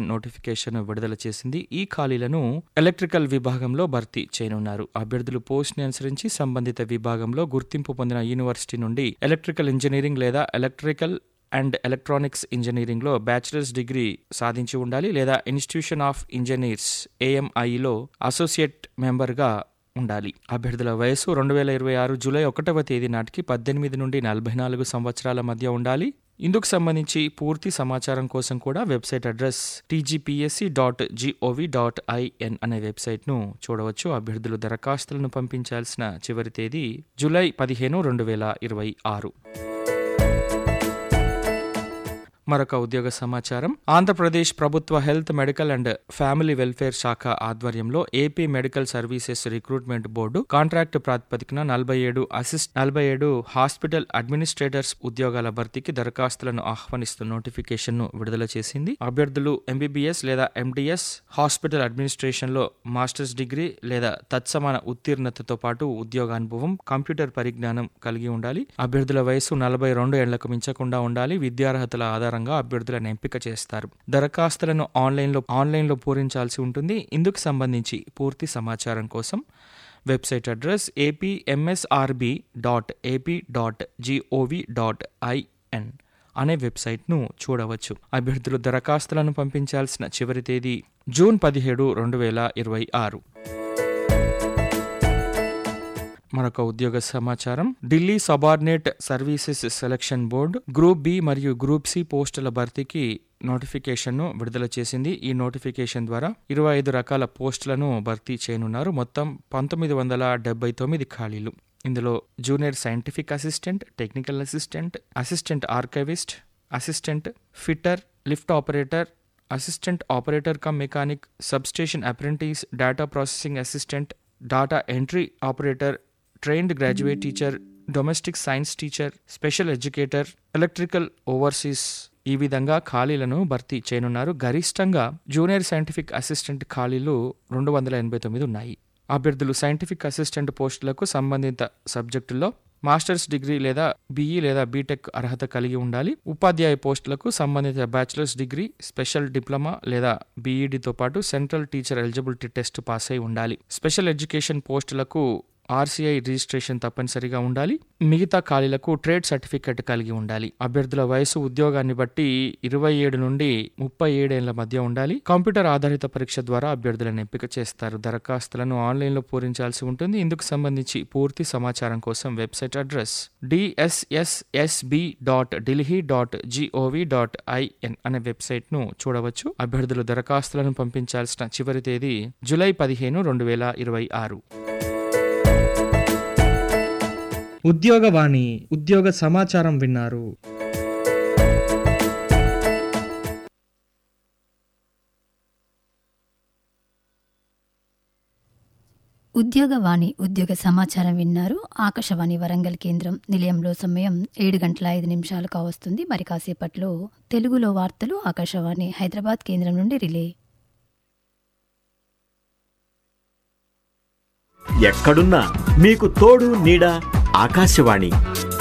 notification విడుదల చేసింది ఈ ఖాళీలను ఎలక్ట్రికల్ విభాగంలో భర్తీ చేయనున్నారు అభ్యర్థులు పోస్ట్ ని అనుసరించి సంబంధిత విభాగంలో గుర్తింపు పొందిన యూనివర్సిటీ నుండి ఎలక్ట్రికల్ ఇంజనీరింగ్ లేదా ఎలక్ట్రికల్ అండ్ ఎలక్ట్రానిక్స్ ఇంజనీరింగ్లో బ్యాచిలర్స్ డిగ్రీ సాధించి ఉండాలి లేదా ఇన్స్టిట్యూషన్ ఆఫ్ ఇంజనీర్స్ ఏఎంఐలో అసోసియేట్ మెంబర్గా ఉండాలి అభ్యర్థుల వయసు రెండు వేల ఇరవై ఆరు జూలై ఒకటవ తేదీ నాటికి పద్దెనిమిది నుండి నలభై నాలుగు సంవత్సరాల మధ్య ఉండాలి ఇందుకు సంబంధించి పూర్తి సమాచారం కోసం కూడా website address TGPSC dot GOV dot IN అనే వెబ్సైట్ను చూడవచ్చు అభ్యర్థులు దరఖాస్తులను పంపించాల్సిన చివరి తేదీ జూలై పదిహేను రెండు వేల ఇరవై ఆరు మరొక ఉద్యోగ సమాచారం ఆంధ్రప్రదేశ్ ప్రభుత్వ health medical and family welfare శాఖ ఆధ్వర్యంలో AP medical services recruitment board contract ప్రాతిపదికన నలభై ఏడు అసిస్ట్ నలభై ఏడు హాస్పిటల్ అడ్మినిస్ట్రేటర్స్ ఉద్యోగాల భర్తీకి దరఖాస్తులను ఆహ్వానిస్తూ నోటిఫికేషన్ ను విడుదల చేసింది అభ్యర్థులు ఎంబీబీఎస్ లేదా ఎండిఎస్ హాస్పిటల్ అడ్మినిస్ట్రేషన్ లో మాస్టర్స్ డిగ్రీ లేదా తత్సమాన ఉత్తీర్ణతతో పాటు ఉద్యోగానుభవం కంప్యూటర్ పరిజ్ఞానం కలిగి ఉండాలి అభ్యర్థుల వయసు నలభై రెండు ఏళ్లకు మించకుండా ఉండాలి విద్యార్హతల ఆధారంగా అభ్యర్థులను ఎంపిక చేస్తారు దరఖాస్తులను ఆన్లైన్లో ఆన్లైన్లో పూరించాల్సి ఉంటుంది ఇందుకు సంబంధించి పూర్తి సమాచారం కోసం website address APMSRB dot AP dot GOV dot IN అనే వెబ్సైట్ను చూడవచ్చు అభ్యర్థులు దరఖాస్తులను పంపించాల్సిన చివరి తేదీ జూన్ పదిహేడు రెండు వేల ఇరవై ఆరు మరొక ఉద్యోగ సమాచారం Delhi subordinate services selection board group B మరియు గ్రూప్ సి పోస్టుల భర్తీకి నోటిఫికేషన్ ను విడుదల చేసింది ఈ నోటిఫికేషన్ ద్వారా ఇరవై ఐదు రకాల పోస్టులను భర్తీ చేయనున్నారు మొత్తం పంతొమ్మిది వందల డెబ్బై తొమ్మిది ఖాళీలు ఇందులో junior scientific assistant technical assistant assistant archivist assistant fitter lift operator assistant operator cum mechanic substation apprentice data processing assistant data entry operator trained graduate teacher domestic science teacher special educator electrical overseers ఈ విధంగా ఖాళీలను భర్తీ చేయనున్నారు గరిష్టంగా junior scientific assistant ఖాళీలు రెండు వందల ఎనభై తొమ్మిది ఉన్నాయి అభ్యర్థులు సైంటిఫిక్ అసిస్టెంట్ పోస్టులకు సంబంధిత సబ్జెక్టుల్లో మాస్టర్స్ డిగ్రీ లేదా బీఈ లేదా బీటెక్ అర్హత కలిగి ఉండాలి ఉపాధ్యాయ పోస్టులకు సంబంధిత బ్యాచిలర్స్ డిగ్రీ స్పెషల్ డిప్లొమా లేదా బీఈడితో పాటు central teacher eligibility test pass అయి ఉండాలి స్పెషల్ ఎడ్యుకేషన్ పోస్టులకు ఆర్సీఐ రిజిస్ట్రేషన్ తప్పనిసరిగా ఉండాలి మిగతా ఖాళీలకు ట్రేడ్ సర్టిఫికెట్ కలిగి ఉండాలి అభ్యర్థుల వయసు ఉద్యోగాన్ని బట్టి ఇరవై ఏడు నుండి ముప్పై ఏడేళ్ల మధ్య ఉండాలి కంప్యూటర్ ఆధారిత పరీక్ష ద్వారా అభ్యర్థులను ఎంపిక చేస్తారు దరఖాస్తులను ఆన్లైన్లో పూరించాల్సి ఉంటుంది ఇందుకు సంబంధించి పూర్తి సమాచారం కోసం website address DSSSB dot Delhi dot GOV dot IN అనే వెబ్సైట్ను చూడవచ్చు అభ్యర్థులు దరఖాస్తులను పంపించాల్సిన చివరి తేదీ జూలై పదిహేను రెండు వేల ఇరవై ఆరు ఉద్యోగవాణి ఉద్యోగ సమాచారం విన్నారు ఉద్యోగవాణి ఉద్యోగ సమాచారం విన్నారు ఆకాశవాణి వరంగల్ కేంద్రం నిలయంలో సమయం ఏడు గంటల ఐదు నిమిషాలు కావస్తుంది మరి కాసేపట్లో తెలుగులో వార్తలు ఆకాశవాణి హైదరాబాద్ కేంద్రం నుండి రిలే ఎక్కడున్నా మీకు తోడు నీడ ఆకాశవాణి